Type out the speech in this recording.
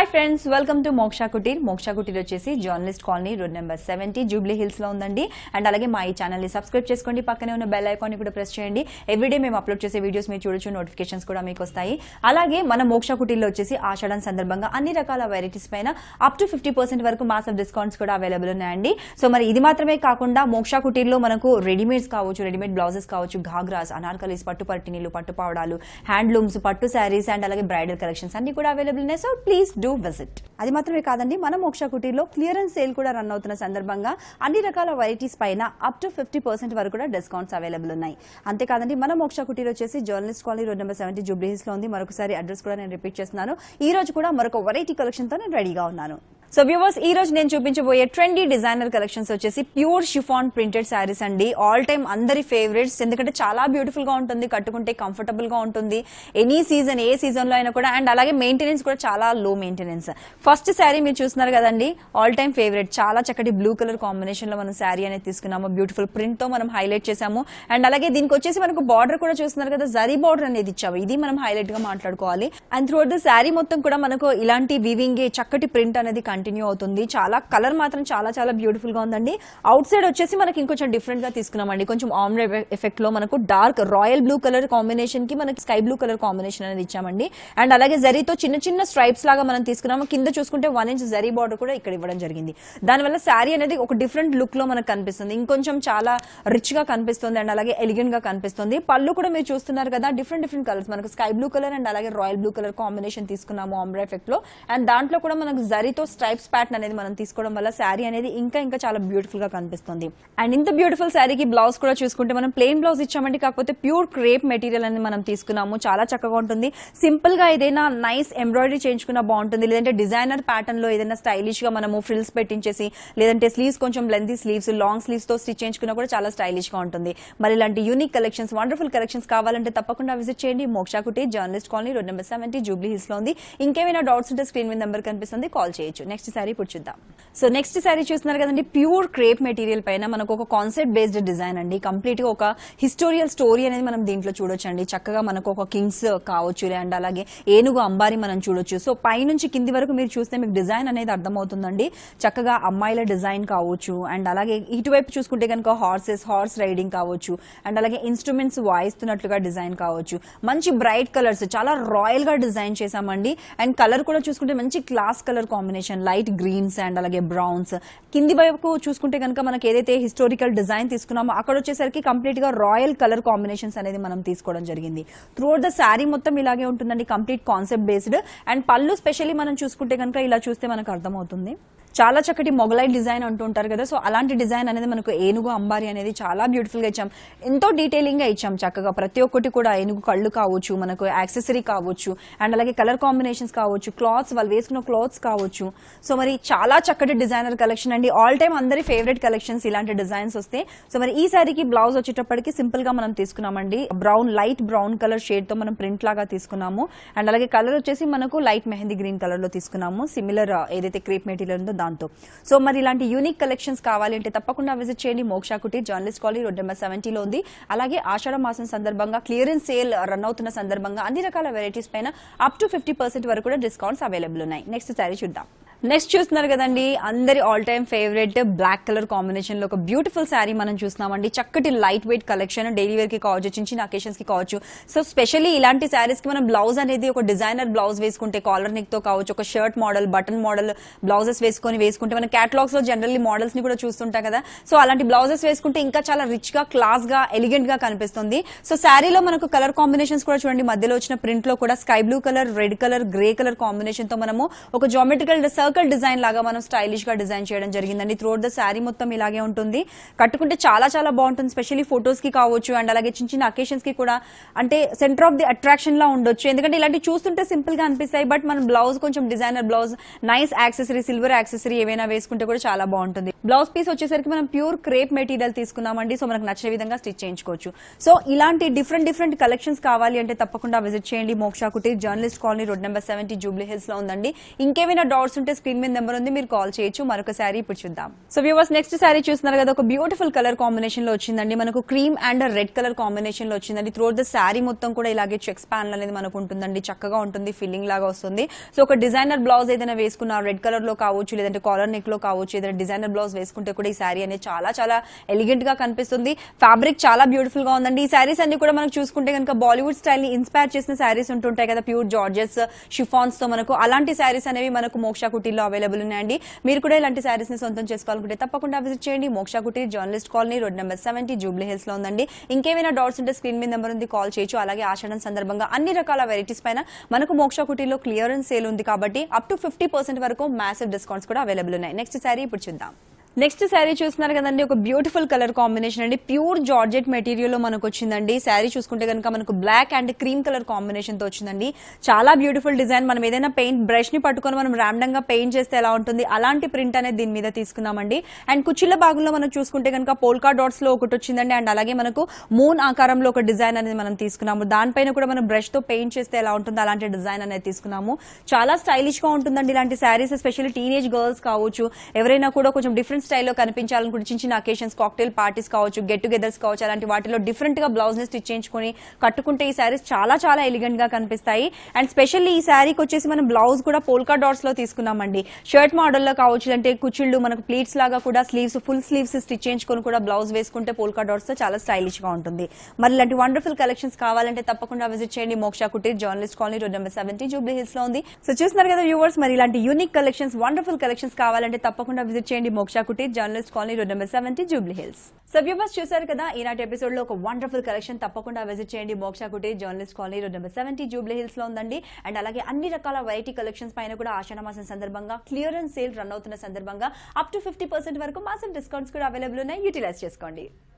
friends welcome to Moksha Kutir Moksha Kutir వచ్చేసి journalist colony road number seventy Jubilee Hills లో ఉందండి అండ్ అలాగే మా ఈ ఛానల్ ని సబ్స్క్రైబ్ చేసుకోండి పక్కనే ఉన్న బెల్ ఐకాన్ ని కూడా ప్రెస్ చేయండి ఎవ్రీడే మేము అప్లోడ్ చేసే వీడియోస్ మీరు చూడొచ్చు నోటిఫికేషన్స్ కూడా మీకు వస్తాయి అలాగే మన మోక్షా కుటీర్లో వచ్చేసి ఆషాఢం సందర్భంగా అన్ని రకాల వెరైటీస్ పైన అప్ టు ఫిఫ్టీ పర్సెంట్ వరకు మాసఫ్ డిస్కౌంట్స్ కూడా అవైలబుల్ ఉన్నాయండి సో మరి ఇది మాత్రమే కాకుండా మోక్షా కుటీర్లో మనకు రెడీమేడ్స్ కావచ్చు రెడీమేడ్ బ్లౌజెస్ కావచ్చు ఘాగ్రాస్ అనార్కలీస్ పట్టు పట్టినీలు పట్టు పావడాలు హ్యాండ్లూమ్స్ పట్టు శారీస్ అండ్ అలాగే బ్రైడల్ కలెక్షన్స్ అన్ని కూడా అవైలబుల్ ఉన్నాయి సో ప్లీజ్ డూ విజిట్ అది మాత్రమే కాదండి మన మోక్ష కుటీర్లో క్లియరెన్స్ సేల్ కూడా రన్ అవుతున్న సందర్భంగా అన్ని రకాల వెరైటీస్ పైన అప్ టు ఫిఫ్టీ పర్సెంట్ వరకు కూడా డిస్కౌంట్స్ అవైలబుల్ ఉన్నాయి అంతేకాదండి మన మోక్ష కుటీర్ వచ్చేసి journalist colony road number seventy Jubilee Hills లో ఉంది మరొకసారి అడ్రస్ కూడా నేను రిపీట్ చేస్తున్నాను ఈ రోజు కూడా మరొక వెరైటీ కలెక్షన్ తో నేను రెడీగా ఉన్నాను సో వ్యూవర్స్ ఈ రోజు నేను చూపించబోయే ట్రెండీ డిజైనర్ కలెక్షన్స్ వచ్చేసి ప్యూర్ షిఫాన్ ప్రింటెడ్ శారీస్ అండి ఆల్ టైమ్ అందరి ఫేవరెట్స్ ఎందుకంటే చాలా బ్యూటిఫుల్ గా ఉంటుంది కట్టుకుంటే కంఫర్టబుల్ గా ఉంటుంది ఎనీ సీజన్ ఏ సీజన్ లో అయినా కూడా అండ్ అలాగే మెయింటెనెన్స్ కూడా చాలా లో మెయింటెనెన్స్ ఫస్ట్ శారీ మీరు చూస్తున్నారు కదండి ఆల్ టైమ్ ఫేవరెట్ చాలా చక్కటి బ్లూ కలర్ కాంబినేషన్ లో మనం శారీ అనేది తీసుకున్నాము బ్యూటిఫుల్ ప్రింట్ తో మనం హైలైట్ చేసాము అండ్ అలాగే దీనికి వచ్చేసి మనకు బార్డర్ కూడా చూస్తున్నారు కదా జరీ బార్డర్ అనేది ఇచ్చాము ఇది మనం హైలైట్ గా మాట్లాడుకోవాలి అండ్ త్రూ ద శారీ మొత్తం కూడా మనకు ఇలాంటి వివింగ్ చక్కటి ప్రింట్ అనేది కంటిన్యూ అవుతుంది చాలా కలర్ మాత్రం చాలా చాలా బ్యూటిఫుల్ గా ఉందండి అవుట్ సైడ్ వచ్చేసి మనకి ఇంకొంచెం డిఫరెంట్ గా తీసుకున్నామండి కొంచెం ఆమ్రే ఎఫెక్ట్ లో మనకు dark royal blue colour combination కి మనకి స్కై బ్లూ కలర్ కాంబినేషన్ అనేది ఇచ్చామండి అండ్ అలాగే జరీతో చిన్న చిన్న స్ట్రైప్స్ లాగా మనం తీసుకున్నాము కింద చూసుకుంటే వన్ ఇంచ్ జరీ బార్డర్ కూడా ఇక్కడ ఇవ్వడం జరిగింది దానివల్ల శారీ అనేది ఒక డిఫరెంట్ లుక్ లో మనకు కనిపిస్తుంది ఇంకొంచెం చాలా రిచ్ గా కనిపిస్తుంది అండ్ అలాగే ఎలిగెంట్ గా కనిపిస్తుంది పళ్ళు కూడా మీరు చూస్తున్నారు కదా డిఫరెంట్ డిఫరెంట్ కలర్స్ మనకు స్కై బ్లూ కలర్ అండ్ అలాగే రాయల్ బ్లూ కలర్ కాంబినేషన్ తీసుకున్నాము ఆమ్రా ఎఫెక్ట్ లో అండ్ దాంట్లో కూడా మనకు జరీతో స్ట్రైప్స్ ప్యాటర్న్ అనేది మనం తీసుకోవడం వల్ల శారీ అనేది ఇంకా ఇంకా చాలా బ్యూటిఫుల్ గా కనిపిస్తుంది అండ్ ఇంత బ్యూటిఫుల్ శారీకి బ్లౌజ్ కూడా చూసుకుంటే మనం ప్లెయిన్ బ్లౌజ్ ఇచ్చామండి కాకపోతే ప్యూర్ క్రేప్ మెటీరియల్ అనేది మనం తీసుకున్నాము చాలా చక్కగా ఉంటుంది సింపుల్ గా ఏదైనా నైస్ ఎంబ్రాయిడరీ చేయించుకున్నా బాగుంటుంది లేదంటే డిజైనర్ ప్యాటర్న్ లో ఏదైనా స్టైలిష్ గా మనము ఫ్రిల్స్ పెట్టించేసి లేదంటే స్లీవ్స్ కొంచెం లెంతీ స్లీవ్స్ లాంగ్ స్లీవ్స్ తో స్టిచ్ చేయించుకున్నా కూడా చాలా స్టైలిష్ గా ఉంటుంది మరి ఇలాంటి యూనిక్ కలెక్షన్స్ వండర్ఫుల్ కలెక్షన్స్ కావాలంటే తప్పకుండా విజిట్ చేయండి Moksha Kutir journalist colony road number seventy Jubilee Hills లో ఉంది ఇంకేమైనా డౌట్స్ ఉంటే స్క్రీన్ మీద నెంబర్ కనిపిస్తుంది కాల్ చేయొచ్చు నెక్స్ట్ సారీ ఇప్పుడు చూద్దాం సో నెక్స్ట్ సారీ చూస్తున్నారు కదండి ప్యూర్ క్రేప్ మెటీరియల్ పైన మనకు ఒక కాన్సెప్ట్ బేస్డ్ డిజైన్ అండి కంప్లీట్ గా ఒక హిస్టోరియల్ స్టోరీ అనేది మనం దీంట్లో చూడొచ్చు అండి చక్కగా మనకు ఒక కింగ్స్ కావచ్చు అండ్ అలాగే ఏనుగు అంబారి మనం చూడొచ్చు సో పైనుంచి కింది వరకు మీరు చూస్తే మీకు డిజైన్ అనేది అర్థమవుతుందండి చక్కగా అమ్మాయిల డిజైన్ కావచ్చు అండ్ అలాగే ఇటువైపు చూసుకుంటే కనుక హార్సెస్ హార్స్ రైడింగ్ కావచ్చు అండ్ అలాగే ఇన్స్ట్రుమెంట్స్ వాయిస్తున్నట్లుగా డిజైన్ కావచ్చు మంచి బ్రైట్ కలర్స్ చాలా రాయల్ గా డిజైన్ చేసామండి అండ్ కలర్ కూడా చూసుకుంటే మంచి class colour combination light greens and అలాగే బ్రౌన్స్ కింది వైపు చూసుకుంటే కనుక మనకి ఏదైతే హిస్టారికల్ డిజైన్ తీసుకున్నామో అక్కడ వచ్చేసరికి కంప్లీట్ గా రాయల్ కలర్ కాంబినేషన్స్ అనేది మనం తీసుకోవడం జరిగింది త్రూ ద శారీ మొత్తం ఇలాగే ఉంటుందండి కంప్లీట్ కాన్సెప్ట్ బేస్డ్ అండ్ పళ్ళు స్పెషల్లీ మనం చూసుకుంటే కనుక ఇలా చూస్తే మనకు అర్థమవుతుంది చాలా చక్కటి మొగలై డిజైన్ అంటూ ఉంటారు కదా సో అలాంటి డిజైన్ అనేది మనకు ఏనుగు అంబారి అనేది చాలా బ్యూటిఫుల్ గా ఇచ్చాం ఎంతో డీటెయిలింగ్ గా ఇచ్చాం చక్కగా ప్రతి ఒక్కటి కూడా ఏనుగు కళ్ళు కావచ్చు మనకు యాక్సెసరీ కావచ్చు అండ్ అలాగే కలర్ కాంబినేషన్స్ కావచ్చు క్లాత్స్ వాళ్ళు వేసుకున్న క్లాత్స్ కావచ్చు సో మరి చాలా చక్కటి డిజైనర్ కలెక్షన్ అండి ఆల్ టైమ్ అందరి ఫేవరెట్ కలెక్షన్స్ ఇలాంటి డిజైన్స్ వస్తే సో మరి ఈ సారీకి బ్లౌజ్ వచ్చేటప్పటికి సింపుల్ గా మనం తీసుకున్నామండి brown light brown colour shade తో మనం ప్రింట్ లాగా తీసుకున్నాము అండ్ అలాగే కలర్ వచ్చేసి మనకు లైట్ మెహందీ గ్రీన్ కలర్ లో తీసుకున్నాము సిమిలర్ ఏదైతే క్రేప్ మెటీరియల్ ఉందో దాంతో సో మరి ఇలాంటి యూనిక్ కలెక్షన్స్ కావాలి అంటే తప్పకుండా విజిట్ చేయండి Moksha Kutir journalist colony road number సెవెంటీలో ఉంది అలాగే ఆషాఢ మాసం సందర్భంగా క్లియరెన్స్ సేల్ రన్ అవుతున్న సందర్భంగా అన్ని రకాల వెరైటీస్ పైన అప్ టు ఫిఫ్టీ పర్సెంట్ వరకు కూడా డిస్కౌంట్స్ అవైలబుల్ ఉన్నాయి నెక్స్ట్ సారీ చూద్దాం నెక్స్ట్ చూస్తున్నారు కదండి అందరి all time favourite black colour combination లో ఒక బ్యూటిఫుల్ శారీ మనం చూస్తున్నామండి చక్కటి light weight collection daily wear కి కావచ్చు చిన్న చిన్న అకేషన్స్ కి కావచ్చు సో స్పెషల్లీ ఇలాంటి శారీస్ కి మనం బ్లౌజ్ అనేది ఒక డిజైనర్ బ్లౌజ్ వేసుకుంటే కాలర్ నెక్ తో కావచ్చు ఒక shirt model button model blouses వేసుకొని వేసుకుంటే మన క్యాటలాగ్స్ లో జనరల్లీ మోడల్స్ ని కూడా చూస్తుంటాం కదా సో అలాంటి బ్లౌజెస్ వేసుకుంటే ఇంకా చాలా రిచ్ గా క్లాస్ గా ఎలిగెంట్ గా కనిపిస్తుంది సో శారీలో మనకు కలర్ కాంబినేషన్స్ కూడా చూడండి మధ్యలో వచ్చిన ప్రింట్ లో కూడా sky blue colour red colour grey colour combination తో మనము ఒక జామెట్రికల్ సర్కిల్ డిజైన్ లాగా మనం స్టైలిష్ గా డిజైన్ చేయడం జరిగిందండి త్రూఅవుట్ ద శారీ మొత్తం ఇలాగే ఉంటుంది కట్టుకుంటే చాలా చాలా బాగుంటుంది స్పెషల్లీ ఫొటోస్ కి కావచ్చు అండ్ అలాగే చిన్న చిన్న అకేషన్స్ కి కూడా అంటే సెంటర్ ఆఫ్ ది అట్రాక్షన్ లా ఉండొచ్చు ఎందుకంటే ఇలాంటి చూస్తుంటే సింపుల్ గా అనిపిస్తాయి బట్ మన బ్లౌజ్ కొంచెం designer blouse nice accessory silver accessory ఏవైనా వేసుకుంటే కూడా చాలా బాగుంటుంది బ్లౌజ్ పీస్ వచ్చేసరికి మనం ప్యూర్ క్రేప్ మెటీరియల్ తీసుకున్నామండి సో మనకు నచ్చే విధంగా స్టిచ్ చేయించుకోవచ్చు సో ఇలాంటి డిఫరెంట్ డిఫరెంట్ కలెక్షన్స్ కావాలి అంటే తప్పకుండా విజిట్ చేయండి Moksha Kutir journalist colony road number seventy Jubilee Hills లో ఉందండి ఇంకేమైనా డౌట్స్ ఉంటే స్క్రీన్ మీద నెంబర్ ఉంది మీరు కాల్ చేయొచ్చు మరొక శారీ ఇప్పుడు చూద్దాం సో వ్యూవర్స్ నెక్స్ట్ శారీ చూస్తున్నారు కదా ఒక బ్యూటిఫుల్ కలర్ కాంబినేషన్ లో వచ్చిందండి మనకు cream and red colour combination లో వచ్చిందండి త్రూట్ ద శారీ మొత్తం కూడా ఇలాగే చెక్స్ ప్యానల్ అనేది మనకు ఉంటుందండి చక్కగా ఉంటుంది ఫిల్లింగ్ లాగా వస్తుంది సో ఒక డిజైనర్ బ్లౌజ్ ఏదైనా వేసుకున్న రెడ్ కలర్ లో కావచ్చు లేదంటే కాలర్ నెక్ లో కావచ్చు ఏదైనా డిజైనర్ బ్లౌజ్ వేసుకుంటే కూడా ఈ శారీ అనేది చాలా చాలా ఎలిగెంట్ గా కనిపిస్తుంది ఫ్యాబ్రిక్ చాలా బ్యూటిఫుల్ గా ఉందండి ఈ శారీస్ అన్ని కూడా మనకు చూసుకుంటే కనుక బాలీవుడ్ స్టైల్ ని ఇన్స్పైర్ చేసిన శారీస్ ఉంటుంటాయి కదా ప్యూర్ జార్జెస్ షిఫాన్స్ తో మనకు అలాంటి శారీస్ అనేవి మనకు మోక్ష కుటీలో అవైలబుల్ ఉన్నాయండి మీరు కూడా ఇలాంటి శారీస్ ని సొంతం చేసుకోవాలనుకుంటే తప్పకుండా విజిట్ చేయండి Moksha Kutir journalist colony road number seventy Jubilee Hills లో ఉందండి ఇంకేమైనా డౌట్స్ ఉంటే స్క్రీన్ మీద నెంబర్ ఉంది కాల్ చేయొచ్చు అలాగే ఆషాఢం సందర్భంగా అన్ని రకాల వెరైటీస్ పైన మనకు మోక్ష కుటీలో క్లియరెన్స్ సేల్ ఉంది కాబట్టి అప్ టు ఫిఫ్టీ పర్సెంట్ వరకు మ్యాసివ్ డిస్కౌంట్స్ కూడా అవైలబుల్ ఉన్నాయి నెక్స్ట్ శారీ ఇప్పుడు చూద్దాం నెక్స్ట్ శారీ చూస్తున్నారు కదండి ఒక బ్యూటిఫుల్ కలర్ కాంబినేషన్ అండి ప్యూర్ జార్జెట్ మెటీరియల్ లో మనకు వచ్చిందండి శారీ చూసుకుంటే కనుక మనకు black and cream colour combination తో వచ్చిందండి చాలా బ్యూటిఫుల్ డిజైన్ మనం ఏదైనా పెయింట్ బ్రష్ ని పట్టుకొని మనం ర్యాండమ్ గా పెయింట్ చేస్తే ఎలా ఉంటుంది అలాంటి ప్రింట్ అనేది దీని మీద తీసుకున్నామండి అండ్ కుచ్చిళ్ళ భాగంలో మనం చూసుకుంటే కనుక పోల్కా డాట్స్ లో ఒకటి వచ్చిందండి అండ్ అలాగే మనకు మూన్ ఆకారంలో ఒక డిజైన్ అనేది మనం తీసుకున్నాము దానిపైన కూడా మనం బ్రష్ తో పెయింట్ చేస్తే ఎలా ఉంటుందో అలాంటి డిజైన్ అనేది తీసుకున్నాము చాలా స్టైలిష్ గా ఉంటుందండి ఇలాంటి శారీస్ ఎస్పెషల్లీ టీనేజ్ గర్ల్స్ కావచ్చు ఎవరైనా కూడా కొంచెం డిఫరెంట్ స్టైల్లో కనిపించాలనుకుంటే చిన్న చిన్న అకేషన్స్ కాక్టైల్ పార్టీస్ కావచ్చు గెట్ టుగెదర్స్ కావచ్చు అలాంటి వాటిలో డిఫరెంట్ గా బ్లౌజ్ ని స్టిచ్ చేయించుకొని కట్టుకుంటే ఈ శారీస్ చాలా చాలా ఎలిగెంట్ గా కనిపిస్తాయి అండ్ స్పెషల్లీ ఈ శారీకి వచ్చేసి మనం బ్లౌజ్ కూడా పోల్కా డాట్స్ లో తీసుకున్నామండి షర్ట్ మోడల్లో కావచ్చు అంటే కుచ్చిళ్ళు మనకు ప్లీట్స్ లాగా కూడా స్లీవ్స్ ఫుల్ స్లీవ్స్ స్టిచ్ చేయించుకొని కూడా బ్లౌజ్ వేసుకుంటే పోల్కా డాట్స్ తో చాలా స్టైలిష్ గా ఉంటుంది మరి ఇలాంటి వండర్ఫుల్ కలెక్షన్స్ కావాలంటే తప్పకుండా విజిట్ చేయండి Moksha Kutir journalist colony road number seventy Jubilee Hills లో ఉంది సో చూస్తున్నారు కదా వ్యూవర్స్ మరి ఇలాంటి యూనిక్ కలెక్షన్స్ వండర్ఫుల్ కలెక్షన్స్ కావాలంటే తప్పకుండా విజిట్ చేయండి Moksha Kutir journalist colony road number seventy Jubilee Hills so viewers చూసారు కదా ఈనాటి ఎపిసోడ్ లో ఒక వండర్ఫుల్ కలెక్షన్ తప్పకుండా విజిట్ చేయండి Moksha Kutir journalist colony road number seventy Jubilee Hills లో ఉందండి అండ్ అలాగే అన్ని రకాల వెరైటీ కలెక్షన్స్ పైన కూడా ఆషాఢ మాసం సందర్భంగా క్లియరెన్స్ సేల్ రన్ అవుతున్న సందర్భంగా అప్ టు ఫిఫ్టీ పర్సెంట్ వరకు మాసం డిస్కౌంట్స్ కూడా అవైలబుల్ ఉన్నాయి యూటిలైజ్ చేసుకోండి